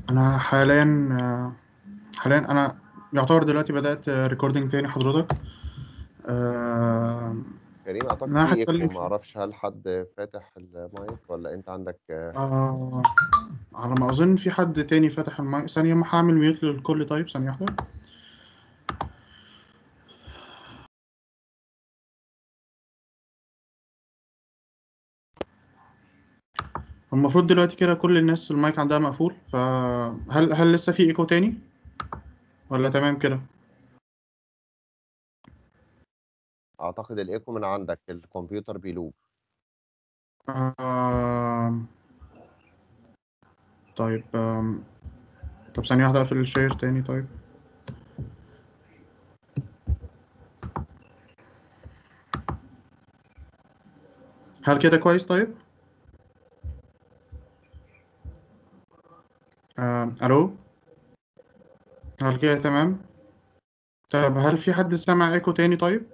انا حاليا آه، حاليا انا يعتبر دلوقتي بدات ريكوردينج تاني حضرتك آه، كريم اعتقد انا في هتكلم ايكو في ما اعرفش هل حد فاتح المايك ولا انت عندك آه، على ما اظن في حد تاني فتح المايك ثانيه ما هعمل ميوت للكل طيب ثانيه واحده المفروض دلوقتي كده كل الناس المايك عندها مقفول فهل هل لسه في ايكو تاني ولا تمام كده اعتقد الايكو من عندك الكمبيوتر بيلوب آه، طيب آم، طب ثانيه واحده اقفل الشير تاني طيب هل كده كويس طيب آه، الو هل كده تمام طب هل في حد سمع ايكو تاني طيب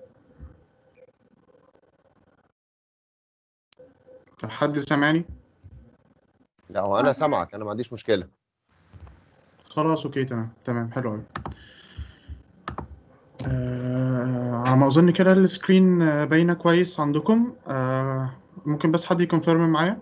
طب حد سامعني لا هو انا سامعك انا ما عنديش مشكله خلاص اوكي تمام تمام حلو قوي آه على ما اظن كده السكرين آه، باينه كويس عندكم آه ممكن بس حد يكونفيرم معايا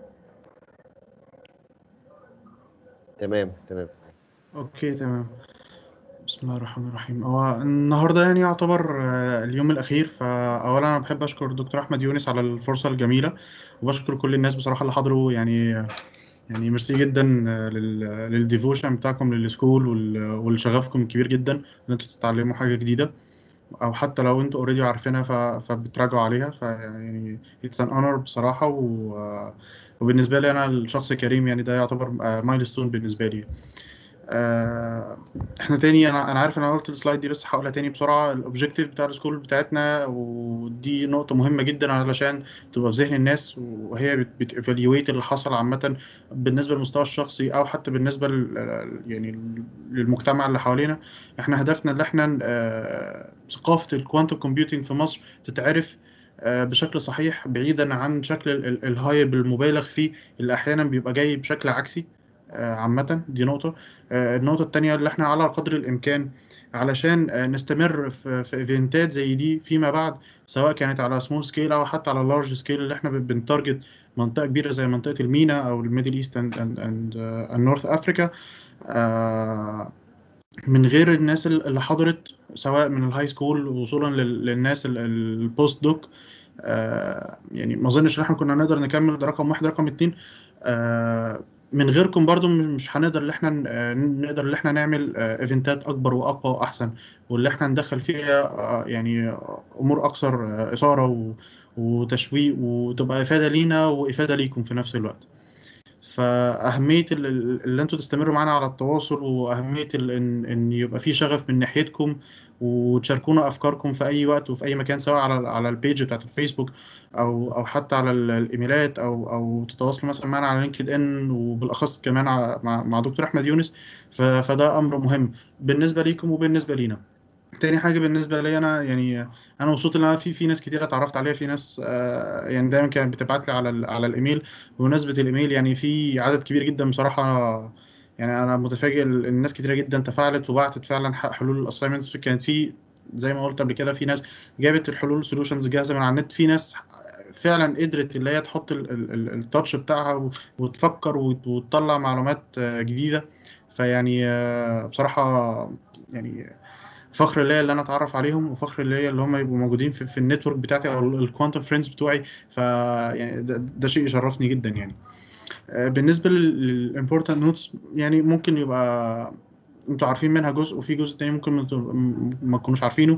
تمام تمام اوكي تمام بسم الله الرحمن الرحيم هو النهارده يعني يعتبر آه، اليوم الاخير فاولا انا بحب اشكر الدكتور احمد يونس على الفرصه الجميله وبشكر كل الناس بصراحه اللي حضروا يعني يعني ميرسي جدا آه، لل- للديفوشن بتاعكم للسكول وال- ولشغفكم الكبير جدا ان انتوا تتعلموا حاجه جديده او حتى لو انتوا اوريدي عارفينها ف- فبتراجعوا عليها فيعني اتس ان اونر بصراحه و... آه، وبالنسبه لي انا الشخص كريم يعني ده يعتبر مايلستون بالنسبه لي آه، احنا تاني انا انا عارف ان انا قلت السلايد دي بس هقولها تاني بسرعه الاوبجيكتيف بتاع السكول بتاعتنا ودي نقطه مهمه جدا علشان تبقى في ذهن الناس وهي بتيفاليويت اللي حصل عامه بالنسبه للمستوى الشخصي او حتى بالنسبه لل يعني للمجتمع اللي حوالينا احنا هدفنا اللي احنا آه، ثقافه الكوانتم كومبيوتنج في مصر تتعرف آه، بشكل صحيح بعيدا عن شكل ال- ال- الهايب المبالغ فيه اللي احيانا بيبقى جاي بشكل عكسي آه، عامة دي نقطة آه، النقطة التانية اللي احنا على قدر الإمكان علشان آه، نستمر في في ايفنتات زي دي فيما بعد سواء كانت على سمول سكيل أو حتى على لارج سكيل اللي احنا بن- بنتارجت منطقة كبيرة زي منطقة المينا أو الميدل ايست اند اند نورث افريكا من غير الناس ال- اللي حضرت سواء من الهاي سكول وصولا لل- للناس ال- البوست دوك آه، يعني ما اظنش ان احنا كنا نقدر نكمل ده رقم واحد رقم اتنين آه، من غيركم برضو مش مش هنقدر ان احنا ن- آه، نقدر ان احنا نعمل آه، ايفنتات اكبر واقوى واحسن واللي احنا ندخل فيها آه، يعني آه، امور اكثر آه، اثاره و- وتشويق وتبقى افاده لينا وافاده ليكم في نفس الوقت فأهمية ال- ال- اللي انتوا تستمروا معانا على التواصل وأهمية ال- إن إن يبقى في شغف من ناحيتكم وتشاركونا أفكاركم في أي وقت وفي أي مكان سواء على على البيج بتاعت الفيسبوك أو أو حتى على ال- الإيميلات أو أو تتواصلوا مثلا معانا على لينكد إن وبالأخص كمان ع- مع مع دكتور أحمد يونس ف- فده أمر مهم بالنسبة ليكم وبالنسبة لينا. تاني حاجة بالنسبة لي أنا يعني أنا مبسوط إن أنا في في ناس كتير اتعرفت عليها في ناس آه، يعني دايما كانت بتبعت لي على ال- على الإيميل بمناسبة الإيميل يعني في عدد كبير جدا بصراحة يعني أنا متفاجئ إن الناس كتيرة جدا تفاعلت وبعتت فعلا ح- حلول الأسايمنتس كانت في زي ما قلت قبل كده في ناس جابت الحلول سولوشنز جاهزة من على النت في ناس فعلا قدرت اللي هي تحط ال- ال- ال- التاتش بتاعها و- وتفكر وت- وتطلع معلومات آه، جديدة فيعني آه، بصراحة يعني فخر ليا اللي انا اتعرف عليهم وفخر ليا اللي هم يبقوا موجودين في, في النتورك بتاعتي او الكوانتم فريندز بتوعي ف يعني ده, ده شيء يشرفني جدا يعني آه، بالنسبه للامبورتنت نوتس يعني ممكن يبقى انتوا عارفين منها جزء وفي جزء تاني ممكن ما تبقوا- ما تكونوش عارفينه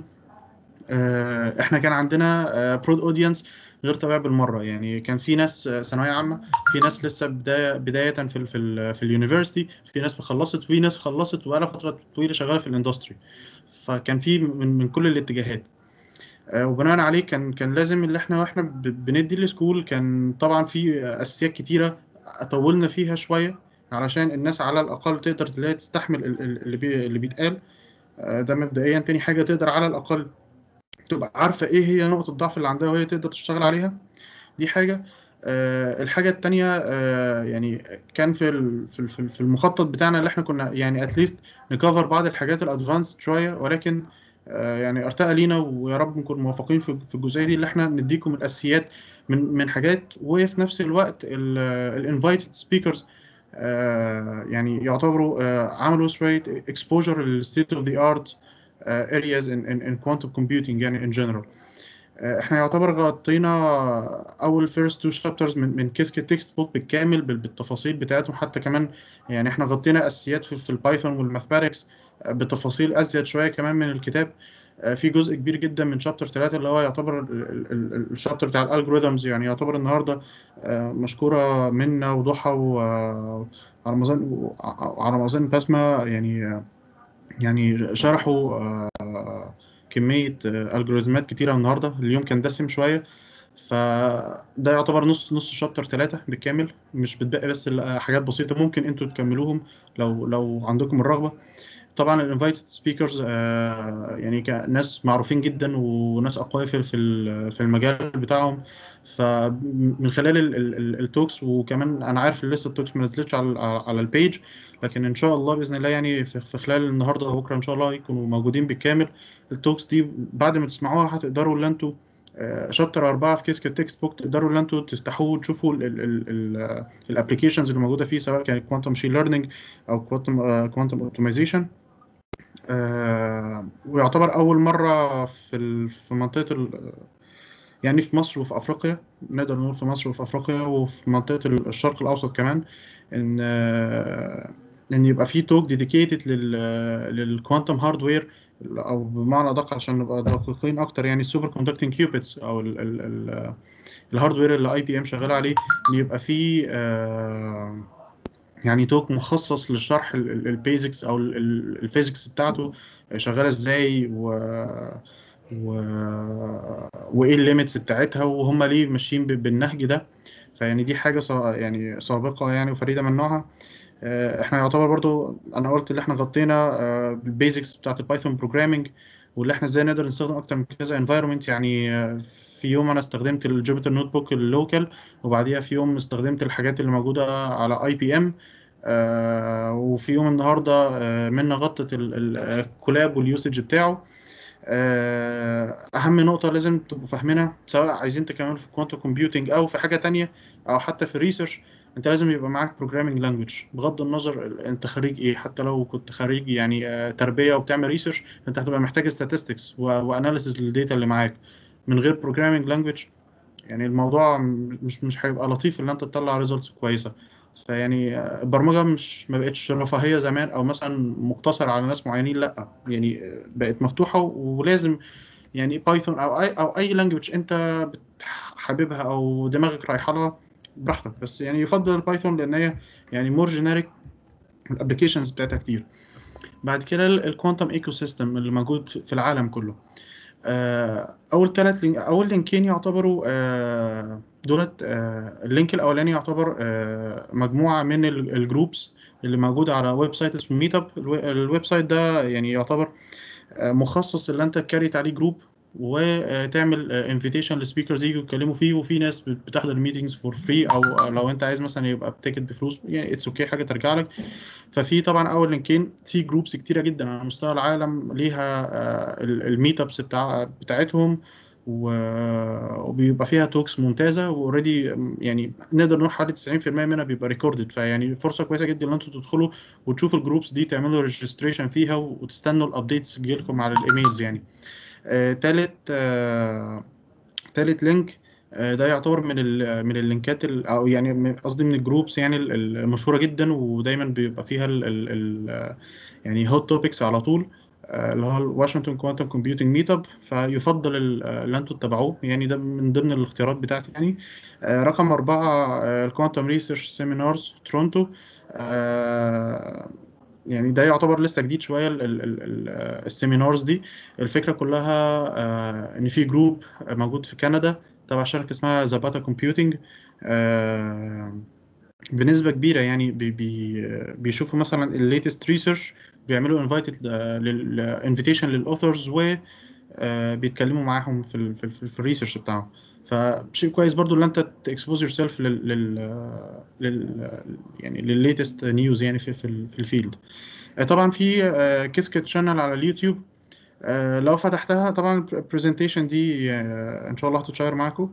آه، احنا كان عندنا برود اودينس غير طبيعي بالمره يعني كان في ناس آه، ثانويه عامه في ناس لسه بدايه بدايه في ال في ال في اليونيفرسيتي في ناس خلصت وفي ناس خلصت وبقالها فتره طويله شغاله في الاندستري فكان في من من كل الاتجاهات آه، وبناء عليه كان كان لازم اللي احنا واحنا ب- بندي السكول كان طبعا في اساسيات كتيره طولنا فيها شويه علشان الناس على الاقل تقدر اللي هي تستحمل ال- ال- اللي بي اللي بيتقال آه، ده مبدئيا تاني حاجه تقدر على الاقل تبقى عارفه ايه هي نقطه الضعف اللي عندها وهي تقدر تشتغل عليها دي حاجه آه، الحاجة التانية آه، يعني كان في ال- في ال- في المخطط بتاعنا اللي احنا كنا يعني اتليست نكفر بعض الحاجات الادفانسد شوية ولكن آه، يعني ارتقى لينا ويا رب نكون موفقين في في الجزئية دي اللي احنا نديكم الاساسيات من من حاجات وفي نفس الوقت الانفايتد سبيكرز يعني يعتبروا آه، عملوا شوية exposure للستيت اوف ذا ارت areas in in in quantum computing يعني in general آه، احنا يعتبر غطينا اول فيرست تو شابترز من من كيسك التكست بوك بالكامل بال- بالتفاصيل بتاعتهم حتى كمان يعني احنا غطينا اساسيات في, في البايثون والماثماتكس بتفاصيل ازيد شويه كمان من الكتاب آه، في جزء كبير جدا من شابتر 3 اللي هو يعتبر ال- ال- ال- الشابتر بتاع الالجوريثمز يعني يعتبر النهارده آه، مشكوره منا وضحى و- على ما اظن على ما اظن بسمه يعني يعني شرحوا آه، كمية آه، الجوريزمات كتيرة النهاردة اليوم كان دسم شوية فده يعتبر نص نص شابتر ثلاثة بالكامل مش بتبقى بس ال- حاجات بسيطة ممكن انتوا تكملوهم لو لو عندكم الرغبة طبعا الانفايتد سبيكرز يعني كناس معروفين جدا وناس اقوياء في في ال- في المجال بتاعهم فمن خلال ال- ال- ال- التوكس وكمان انا عارف إن لسه التوكس ما نزلتش على على البيج لكن ان شاء الله باذن الله يعني في في خلال النهارده وبكره ان شاء الله يكونوا موجودين بالكامل التوكس دي بعد ما تسمعوها هتقدروا ان انتوا شابتر أربعة في كيسك التكست بوك تقدروا ان انتوا تفتحوه وتشوفوا الابلكيشنز اللي موجوده فيه سواء كانت كوانتم ماشين ليرنينج او كوانتم كوانتم اوبتمايزيشن ويعتبر اول مره في ال- في منطقه ال- يعني في مصر وفي افريقيا نقدر نقول في مصر وفي افريقيا وفي منطقه الشرق الاوسط كمان ان آه، ان يبقى في توك ديديكيتد لل للكوانتم هاردوير او بمعنى ادق عشان نبقى دقيقين اكتر يعني السوبر كوندكتنج كيوبيتس او ال ال ال الهاردوير اللي اي بي ام شغال عليه ان يبقى في آه، يعني توك مخصص للشرح البيزكس او الفيزيكس بتاعته شغاله ازاي و و وايه الليميتس بتاعتها وهم ليه ماشيين ب- بالنهج ده فيعني دي حاجه صا- يعني سابقه يعني وفريده من نوعها آه، احنا يعتبر برضو انا قلت اللي احنا غطينا البيزكس بتاعت البايثون بروجرامنج واللي احنا ازاي نقدر نستخدم اكتر من كذا انفايرمنت يعني آه، في يوم انا استخدمت الجوبيتر نوت بوك اللوكال وبعديها في يوم استخدمت الحاجات اللي موجوده على اي بي ام وفي يوم النهارده آه، منا غطت ال- ال- الكولاب واليوسج بتاعه آه، اهم نقطه لازم تبقوا فاهمينها سواء عايزين تكملوا في كوانتم كومبيوتنج او في حاجه تانية او حتى في الريسيرش انت لازم يبقى معاك بروجرامينج لانجوج بغض النظر ال- انت خريج ايه حتى لو كنت خريج يعني آه، تربيه وبتعمل ريسيرش انت هتبقى محتاج statistics واناليسيز للديتا اللي معاك من غير بروجرامينج لانجوج يعني الموضوع م- مش مش هيبقى لطيف ان انت تطلع ريزلتس كويسه فيعني آه، البرمجه مش ما بقتش رفاهيه زمان او مثلا مقتصره على ناس معينين لا يعني آه، بقت مفتوحه ولازم يعني بايثون او اي او اي لانجوج انت بت- حاببها او دماغك رايحه لها براحتك بس يعني يفضل البايثون لان هي يعني مور جينيريك الابلكيشنز بتاعتها كتير بعد كده الكوانتم ايكو سيستم اللي موجود في في العالم كله آه، اول ثلاث لينك اول لينكين يعتبروا آه، دولت آه، اللينك الاولاني يعتبر آه، مجموعه من ال- الجروبس اللي موجوده على ويب سايت اسمه ميت اب الويب سايت ده يعني يعتبر آه، مخصص اللي انت تكريت عليه جروب وتعمل انفيتيشن لسبيكرز يجوا يتكلموا فيه وفي ناس بت- بتحضر الميتنجز فور فري او لو انت عايز مثلا يبقى بتيكت بفلوس يعني اتس اوكي حاجه ترجع لك ففي طبعا اول لينكين في جروبس كتيره جدا على مستوى العالم ليها الميت ابس بتاع بتاعتهم و- وبيبقى فيها توكس ممتازه واوريدي يعني نقدر نقول حوالي 90% منها بيبقى ريكوردد فيعني فرصه كويسه جدا ان انتوا تدخلوا وتشوفوا الجروبس دي تعملوا ريجستريشن فيها وتستنوا الابديتس تجيلكم على الايميلز يعني آه، تالت آه، تالت لينك آه، ده يعتبر من ال من اللينكات ال- او يعني من- قصدي من الجروبس يعني ال- ال- المشهوره جدا ودايما بيبقى فيها ال ال ال يعني هوت توبكس على طول آه، اللي هو الواشنطن كوانتم كومبيوتنج ميت اب فيفضل ال- اللي انتوا تتابعوه يعني ده من ضمن الاختيارات بتاعتي يعني آه، رقم أربعة الكوانتم ريسيرش سيمينارز تورونتو آه، يعني ده يعتبر لسه جديد شويه ال- ال- ال- ال- السيمينارز دي الفكره كلها آه، ان في جروب موجود في كندا تبع شركه اسمها زاباتا كومبيوتنج بنسبه كبيره يعني بي بي بيشوفوا مثلا الليتست ريسيرش بيعملوا انفايتد انفيتيشن للاوثرز و آه، بيتكلموا معاهم في ال في, ال في الريسيرش بتاعهم فشيء كويس برضو ان انت تكسبوز يور سيلف لل لل لل يعني للليتست نيوز يعني في في, في الفيلد طبعا في كيسكت شانل على اليوتيوب آه، لو فتحتها طبعا البرزنتيشن دي آه، ان شاء الله هتتشير معاكم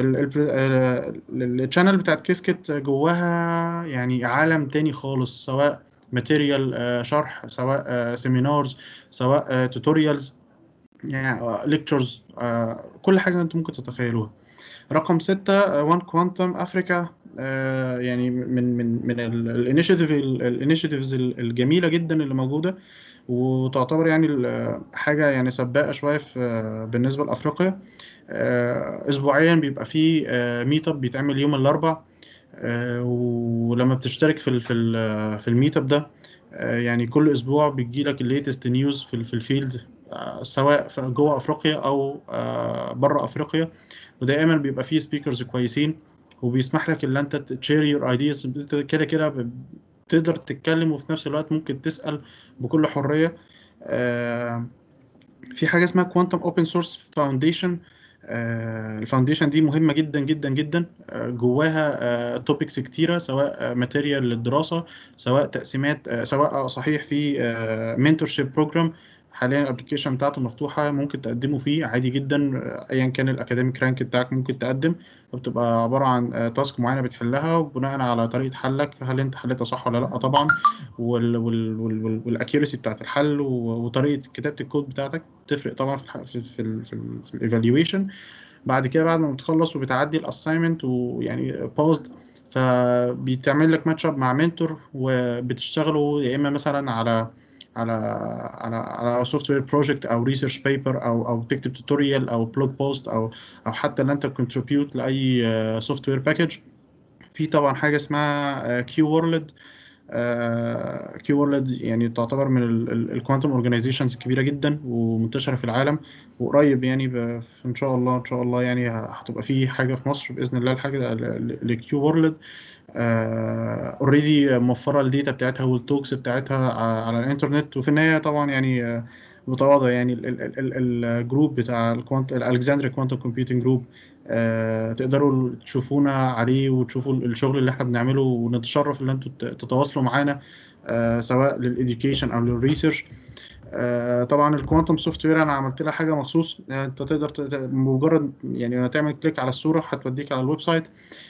الشانل بتاعت كيسكت جواها يعني عالم تاني خالص سواء ماتيريال شرح سواء سيمينارز سواء توتوريالز يعني ليكتشرز كل حاجه انتم ممكن تتخيلوها رقم ستة وان كوانتم افريكا يعني من من من الانيشيتيف الانيشيتيفز الجميله جدا اللي موجوده وتعتبر يعني حاجه يعني سباقه شويه في بالنسبه لافريقيا آه، اسبوعيا بيبقى في ميت اب بيتعمل يوم الاربع آه، ولما بتشترك في في في الميت اب ده آه، يعني كل اسبوع بيجي لك الليتست نيوز في في الفيلد سواء جوه افريقيا او بره افريقيا ودائما بيبقى فيه سبيكرز كويسين وبيسمح لك ان انت تشير يور ايديز كده كده تقدر تتكلم وفي نفس الوقت ممكن تسال بكل حريه في حاجه اسمها كوانتم اوبن سورس فاونديشن الفاونديشن دي مهمه جدا جدا جدا جواها توبكس كتيره سواء ماتيريال للدراسه سواء تقسيمات سواء صحيح في منتورشيب بروجرام حاليا الابلكيشن بتاعته مفتوحه ممكن تقدمه فيه عادي جدا ايا كان الاكاديميك رانك بتاعك ممكن تقدم وبتبقى عباره عن تاسك معينه بتحلها وبناء على طريقه حلك هل انت حلتها صح ولا لا طبعا والاكيورسي بتاعت الحل وطريقه كتابه الكود بتاعتك بتفرق طبعا في في في, في, في الايفالويشن بعد كده بعد ما بتخلص وبتعدي الاساينمنت ويعني باوزد فبيتعمل لك ماتش اب مع منتور وبتشتغلوا يا اما مثلا على على على على سوفت وير بروجكت او ريسيرش بيبر او او تكتب توتوريال او بلوج بوست او او حتى ان انت كونتريبيوت لاي سوفت وير باكج في طبعا حاجه اسمها كيو وورلد كيو وورلد يعني تعتبر من الكوانتم اورجانيزيشنز الكبيره جدا ومنتشره في العالم وقريب يعني ان شاء الله ان شاء الله يعني هتبقى في حاجه في مصر باذن الله الحاجه لكيو وورلد اوريدي uh, موفره الداتا بتاعتها والتوكس بتاعتها على الانترنت وفي النهايه طبعا يعني uh, متواضع يعني الجروب بتاع الكوانت الالكسندريا كوانتم كومبيوتنج جروب تقدروا تشوفونا عليه وتشوفوا الشغل اللي احنا بنعمله ونتشرف ان انتوا تتواصلوا معانا uh, سواء للإديوكيشن او للريسيرش طبعا الكوانتم سوفت وير انا عملت لها حاجه مخصوص انت تقدر مجرد يعني لما تعمل كليك على الصوره هتوديك على الويب سايت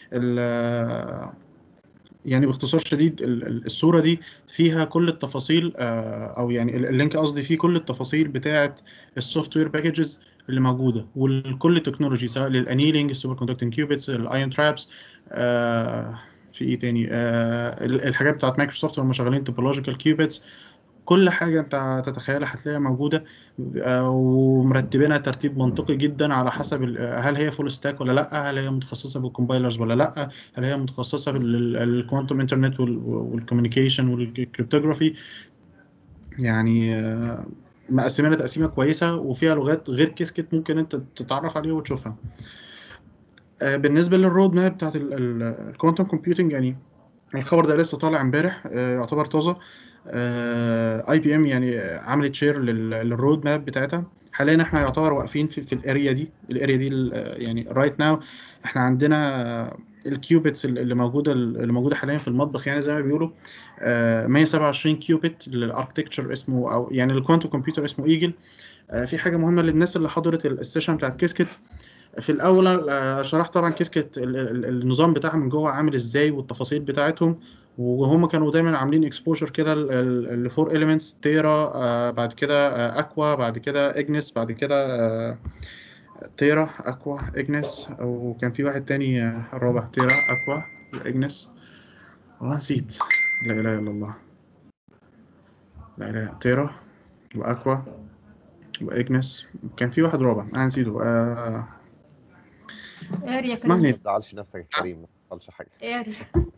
يعني باختصار شديد الصوره دي فيها كل التفاصيل او يعني اللينك قصدي فيه كل التفاصيل بتاعه السوفت وير باكجز اللي موجوده وكل تكنولوجي سواء للانيلينج السوبر كوندكتنج كيوبيتس الايون ترابس في ايه تاني الحاجات بتاعت مايكروسوفت هم شغالين توبولوجيكال كيوبيتس كل حاجة أنت تتخيلها هتلاقيها موجودة ومرتبينها ترتيب منطقي جدا على حسب هل هي فول ستاك ولا لأ هل هي متخصصة بالكومبايلرز ولا لأ هل هي متخصصة بالكوانتم انترنت والكوميونيكيشن والكريبتوغرافي يعني مقسمينها تقسيمة كويسة وفيها لغات غير كيسكت ممكن أنت تتعرف عليها وتشوفها بالنسبة للرود ماب بتاعت الكوانتم كومبيوتنج يعني الخبر ده لسه طالع امبارح يعتبر طازه اي بي ام يعني عملت شير للرود ماب بتاعتها حاليا احنا يعتبر واقفين في, في الاريا دي الاريا دي يعني رايت ناو احنا عندنا الكيوبيتس اللي موجوده اللي موجوده حاليا في المطبخ يعني زي ما بيقولوا 127 كيوبيت للاركتكتشر اسمه او يعني الكوانتم كمبيوتر اسمه ايجل في حاجه مهمه للناس اللي حضرت السيشن بتاعت كيسكت في الاول شرحت طبعا كيسكت النظام بتاعها من جوه عامل ازاي والتفاصيل بتاعتهم وهم كانوا دايما عاملين اكسبوجر كده لفور اليمنتس تيرا آه بعد كده آه اكوا بعد كده اجنس بعد كده آه تيرا اكوا اجنس وكان في واحد تاني الرابع تيرا اكوا اجنس والله نسيت لا اله الا الله لا اله تيرا واكوا واجنس كان في واحد رابع انا نسيته آه اريا ما كان تزعلش نفسك يا كريم ما حصلش حاجه اريا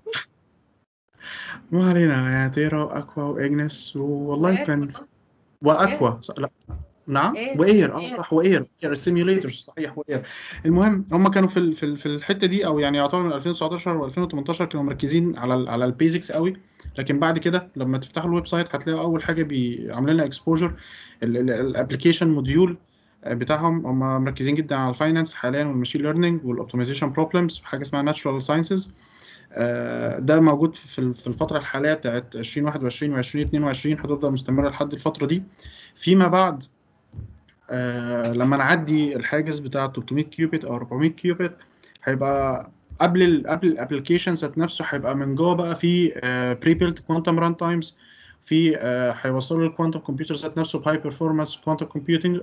ما علينا يعني تيرا واكوا واجنس والله وإير كان والله. واكوا ص- لا نعم إير. واير اه إير. صح واير اير السيميوليترز صحيح واير المهم هم كانوا في ال- في ال- في الحته دي او يعني يعتبر من 2019 و2018 كانوا مركزين على ال على البيزكس قوي لكن بعد كده لما تفتحوا الويب سايت هتلاقوا اول حاجه بي- عاملين لها اكسبوجر الابلكيشن موديول بتاعهم هم مركزين جدا على الفاينانس حاليا والماشين ليرنينج والاوبتمايزيشن بروبلمز حاجه اسمها ناتشورال ساينسز ده موجود في في الفتره الحاليه بتاعت 2021 و2022 هتفضل مستمره لحد الفتره دي فيما بعد آه لما نعدي الحاجز بتاع 300 كيوبيت او 400 كيوبيت هيبقى قبل ال قبل الابلكيشن ذات نفسه هيبقى من جوه بقى في بري بيلت كوانتم ران تايمز في هيوصلوا الكوانتم كمبيوتر ذات نفسه بهاي بيرفورمانس كوانتم كومبيوتنج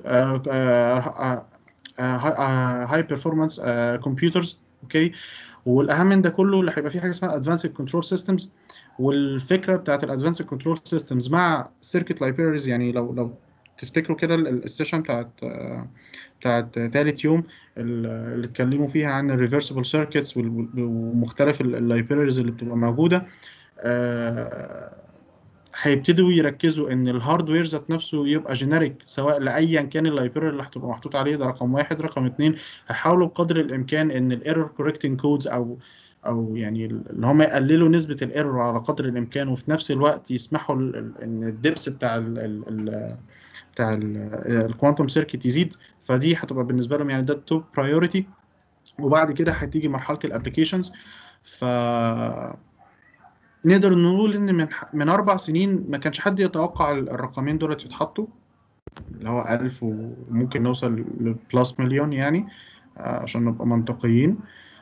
هاي بيرفورمانس كمبيوترز اوكي والاهم من ده كله اللي هيبقى فيه حاجه اسمها ادفانسد كنترول سيستمز والفكره بتاعت الادفانسد كنترول سيستمز مع سيركت لايبريز يعني لو لو تفتكروا كده السيشن بتاعت بتاعت ثالث يوم اللي اتكلموا فيها عن الريفرسبل سيركتس ومختلف اللايبريز اللي بتبقى موجوده هيبتدوا يركزوا ان الهاردوير ذات نفسه يبقى جينيريك سواء لايا كان اللايبراري اللي هتبقى محطوط عليه ده رقم واحد رقم اتنين هيحاولوا بقدر الامكان ان الايرور كوركتنج كودز او او يعني ان هم يقللوا نسبه الايرور على قدر الامكان وفي نفس الوقت يسمحوا ان الدبس بتاع ال ال ال بتاع الكوانتم سيركت يزيد فدي هتبقى بالنسبه لهم يعني ده التوب برايورتي وبعد كده هتيجي مرحله الابلكيشنز ف نقدر نقول ان من من اربع سنين ما كانش حد يتوقع الرقمين دول يتحطوا اللي هو 1000 وممكن نوصل لبلس مليون يعني عشان نبقى منطقيين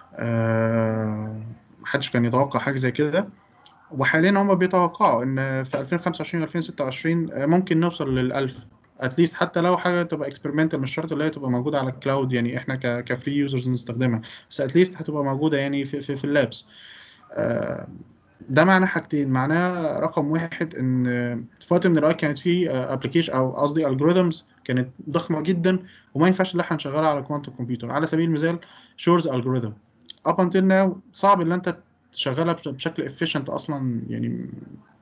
محدش كان يتوقع حاجه زي كده وحاليا هم بيتوقعوا ان في 2025 2026 ممكن نوصل لل1000 اتليست حتى لو حاجه تبقى اكسبيرمنتال مش شرط اللي هي تبقى موجوده على الكلاود يعني احنا كفري يوزرز نستخدمها بس اتليست هتبقى موجوده يعني في في, في اللابس ده معناه حاجتين معناه رقم واحد ان في وقت من الاوقات كانت في ابلكيشن او قصدي الجوريزمز كانت ضخمه جدا وما ينفعش ان احنا نشغلها على كوانتم كمبيوتر على سبيل المثال شورز الجوريزم اب انتل ناو صعب ان انت تشغلها بشكل افيشنت اصلا يعني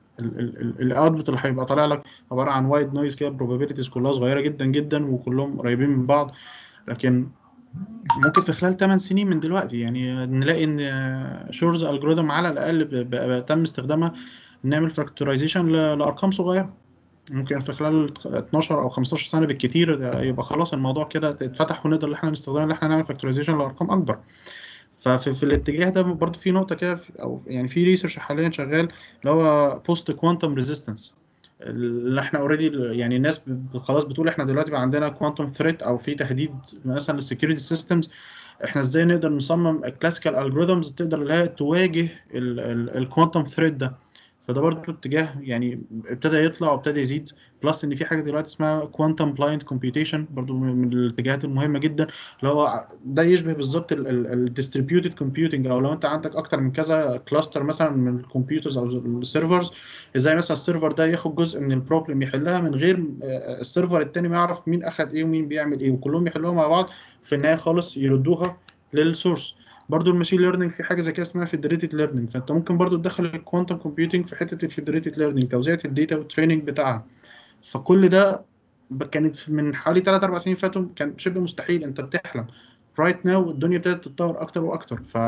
الاوتبوت اللي هيبقى طالع لك عباره عن وايد نويز كده probabilities كلها صغيره جدا جدا وكلهم قريبين من بعض لكن ممكن في خلال 8 سنين من دلوقتي يعني نلاقي ان شورز الجوريزم على الاقل بقى تم استخدامها نعمل فاكتورايزيشن لارقام صغيره ممكن في خلال 12 او 15 سنه بالكتير يبقى خلاص الموضوع كده اتفتح ونقدر ان احنا نستخدمها ان احنا نعمل فاكتورايزيشن لارقام اكبر ففي في الاتجاه ده برضه في نقطه كده او يعني في ريسيرش حاليا شغال اللي هو بوست كوانتم ريزيستنس اللي احنا اوريدي يعني الناس خلاص بتقول احنا دلوقتي بقى عندنا كوانتم ثريت او في تهديد مثلا للسكيورتي سيستمز احنا ازاي نقدر نصمم كلاسيكال الجوريزمز تقدر اللي هي تواجه الكوانتم ثريت ده فده برضه اتجاه يعني ابتدى يطلع وابتدى يزيد بلس ان في حاجه دلوقتي اسمها كوانتم بلايند كومبيوتيشن برضه من الاتجاهات المهمه جدا اللي هو ده يشبه بالظبط الديستريبيوتد كومبيوتنج او لو انت عندك اكتر من كذا كلاستر مثلا من الكمبيوترز او السيرفرز ازاي مثلا السيرفر ده ياخد جزء من البروبلم يحلها من غير السيرفر التاني ما يعرف مين اخد ايه ومين بيعمل ايه وكلهم يحلوها مع بعض في النهايه خالص يردوها للسورس برضو الماشين ليرنينج في حاجه زي كده اسمها فيدريتد ليرنينج فانت ممكن برضو تدخل الكوانتم كومبيوتنج في حته الفيدريتد ليرنينج توزيع الداتا والتريننج بتاعها فكل ده كانت من حوالي 3 4 سنين فاتوا كان شبه مستحيل انت بتحلم رايت ناو الدنيا ابتدت تتطور اكتر واكتر ف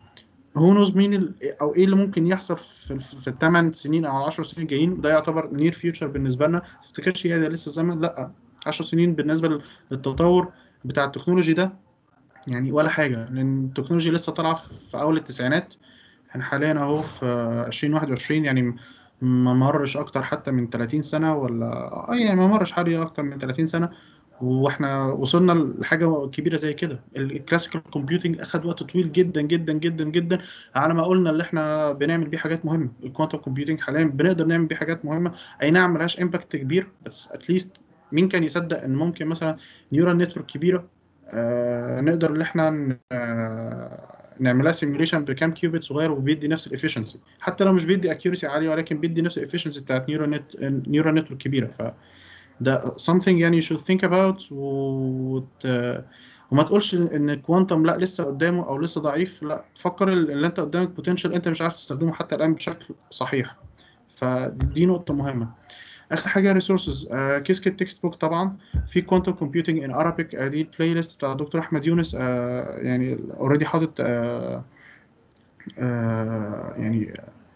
هو نوز مين ال... او ايه اللي ممكن يحصل في في الثمان سنين او 10 سنين الجايين ده يعتبر نير فيوتشر بالنسبه لنا ما تفتكرش ايه ده لسه زمن لا 10 سنين بالنسبه للتطور بتاع التكنولوجي ده يعني ولا حاجه لان التكنولوجيا لسه طالعه في اول التسعينات احنا حاليا اهو في 2021 يعني ما مرش اكتر حتى من 30 سنه ولا اه يعني ما مرش حوالي اكتر من 30 سنه واحنا وصلنا لحاجه كبيره زي كده الكلاسيكال كومبيوتنج اخد وقت طويل جدا جدا جدا جدا على ما قلنا اللي احنا بنعمل بيه حاجات مهمه الكوانتم كومبيوتنج حاليا بنقدر نعمل بيه حاجات مهمه اي نعم ملهاش امباكت كبير بس اتليست مين كان يصدق ان ممكن مثلا نيورال نتورك كبيره آه نقدر ان احنا آه نعملها سيميوليشن بكام كيوبيت صغير وبيدي نفس الافشنسي حتى لو مش بيدي اكيورسي عاليه ولكن بيدي نفس الافشنسي بتاعت نيورال نت نيورال نتورك كبيره ف ده something يعني you should think about وت... وما تقولش ان الكوانتم لا لسه قدامه او لسه ضعيف لا تفكر اللي انت قدامك بوتنشال انت مش عارف تستخدمه حتى الان بشكل صحيح فدي نقطه مهمه اخر حاجه ريسورسز آه كيسكت تكست بوك طبعا في كوانتم كومبيوتنج ان ارابيك آه دي البلاي ليست بتاع الدكتور احمد يونس آه يعني اوريدي حاطط آه آه يعني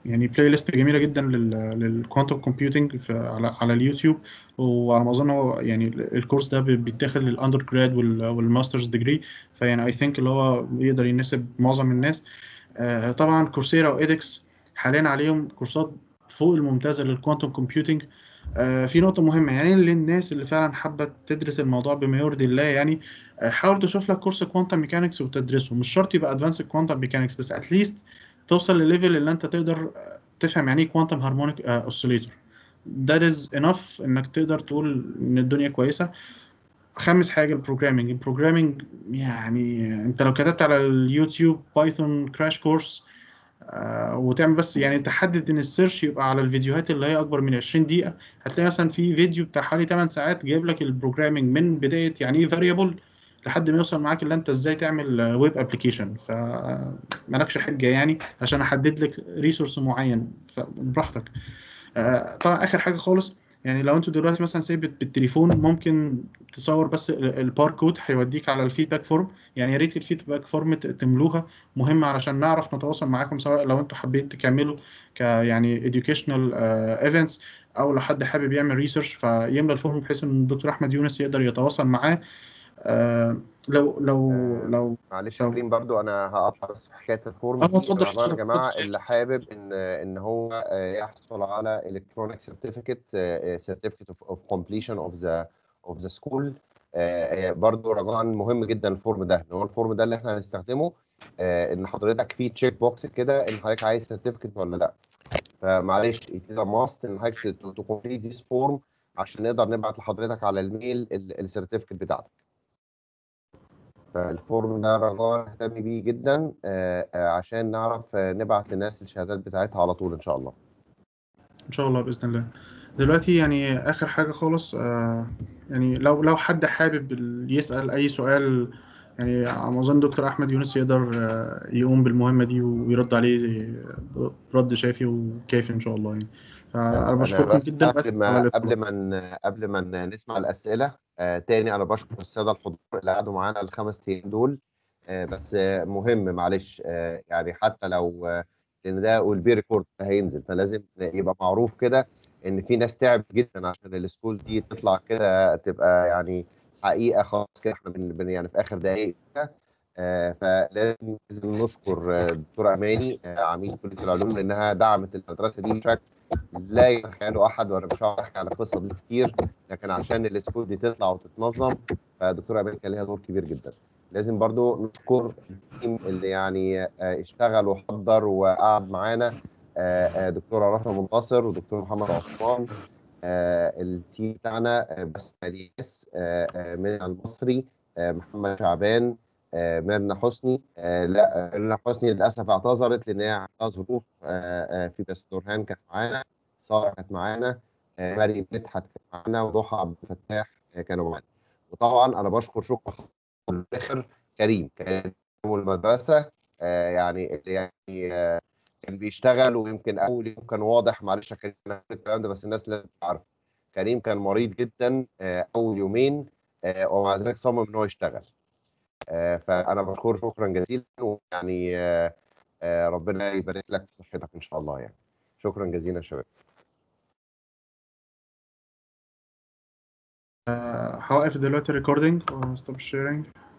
يعني بلاي ليست جميله جدا للكوانتم كومبيوتنج على على اليوتيوب وعلى ما اظن هو يعني الكورس ده بي- بيتاخد للاندر جراد والماسترز ديجري فيعني اي ثينك اللي هو بيقدر يناسب معظم الناس آه، طبعا كورسيرا وايدكس حاليا عليهم كورسات فوق الممتازه للكوانتم كومبيوتنج آه، في نقطة مهمة يعني للناس اللي فعلا حابة تدرس الموضوع بما يرضي الله يعني آه، حاول تشوف لك كورس كوانتم ميكانكس وتدرسه مش شرط يبقى ادفانس كوانتم ميكانكس بس اتليست توصل لليفل اللي انت تقدر آه، تفهم يعني ايه كوانتم هارمونيك اوسيليتور that is enough انك تقدر تقول ان الدنيا كويسة خامس حاجة البروجرامينج البروجرامينج يعني انت لو كتبت على اليوتيوب بايثون كراش كورس وتعمل بس يعني تحدد ان السيرش يبقى على الفيديوهات اللي هي اكبر من 20 دقيقة هتلاقي مثلا في فيديو بتاع حوالي 8 ساعات جايب لك البروجرامينج من بداية يعني ايه فاريبل لحد ما يوصل معاك اللي انت ازاي تعمل ويب ابلكيشن فمالكش حجة يعني عشان احدد لك ريسورس معين فبراحتك آه، طبعا اخر حاجه خالص يعني لو انتوا دلوقتي مثلا سايب بالتليفون ممكن تصور بس ال- الباركود هيوديك على الفيدباك فورم يعني يا ريت الفيدباك فورم ت- تملوها مهمه علشان نعرف نتواصل معاكم سواء لو انتوا حابين تكملوا ك يعني educational ايفنتس او لو حد حابب يعمل ريسيرش فيملى الفورم بحيث ان الدكتور احمد يونس يقدر يتواصل معاه آه، لو لو آه، لو معلش يا لو كريم برضو انا هقطع بس في حكايه الفورم اه دي اتفضل رمضان يا اتفضل جماعه اتفضل. اللي حابب ان ان هو آه، يحصل على الكترونيك سيرتيفيكت سيرتيفيكت اوف كومبليشن اوف ذا اوف ذا سكول برضو رجاء مهم جدا الفورم ده ان هو الفورم ده اللي احنا هنستخدمه آه، ان حضرتك في تشيك بوكس كده ان حضرتك عايز سيرتيفيكت ولا لا فمعلش it is a must ان حضرتك تو كومبليت ذيس فورم عشان نقدر نبعت لحضرتك على الميل السيرتيفيكت بتاعتك فالفورم ده رجاء نهتم بيه جدا آه، آه، عشان نعرف آه، نبعت للناس الشهادات بتاعتها على طول ان شاء الله ان شاء الله باذن الله دلوقتي يعني اخر حاجه خالص آه يعني لو لو حد حابب ال- يسال اي سؤال يعني على ما اظن دكتور احمد يونس يقدر آه يقوم بالمهمه دي ويرد عليه رد شافي وكافي ان شاء الله يعني فانا انا بشكركم بس جدا قبل بس ما على قبل الاتصال ما ن- قبل ما ن- نسمع الاسئله آه، تاني انا بشكر الساده الحضور اللي قعدوا معانا الخمس ايام دول آه، بس آه، مهم معلش آه، يعني حتى لو آه، لان ده والبي ريكورد هينزل فلازم يبقى معروف كده ان في ناس تعب جدا عشان السكول دي تطلع كده تبقى يعني حقيقه خلاص كده احنا بن بن- يعني في اخر دقائق كده. آه، فلازم لازم نشكر آه، الدكتوره اماني آه، عميد كليه العلوم لانها دعمت المدرسه دي بشكل لا يتخيله احد وانا مش هقعد احكي على القصه دي كتير لكن عشان السكول دي تطلع وتتنظم فدكتوره اماني كان ليها دور كبير جدا لازم برضو نشكر التيم اللي يعني آه، اشتغل وحضر وقعد معانا آه، آه، دكتوره رحمه منتصر ودكتور محمد عثمان آه، التيم بتاعنا آه، بس الياس آه، آه، من المصري آه، محمد شعبان آه، ميرنا حسني آه، لا آه، ميرنا حسني للاسف اعتذرت لان هي عندها ظروف آه، آه، في بس نورهان كانت معانا ساره كانت معانا آه، مريم مدحت كانت معانا وضحى عبد الفتاح آه، كانوا معانا وطبعا انا بشكر شكر خاص في الاخر كريم كان من المدرسه آه، يعني اللي يعني آه، كان بيشتغل ويمكن اول يوم كان واضح معلش يا كريم أنا هقول الكلام ده بس الناس لازم تعرف كريم كان مريض جدا آه، اول يومين آه، ومع ذلك صمم ان هو يشتغل آه، فانا بشكره شكرا جزيلا ويعني آه، آه، ربنا يبارك لك في صحتك ان شاء الله يعني شكرا جزيلا يا شباب آه، هوقف دلوقتي ريكوردينج وستوب شيرنج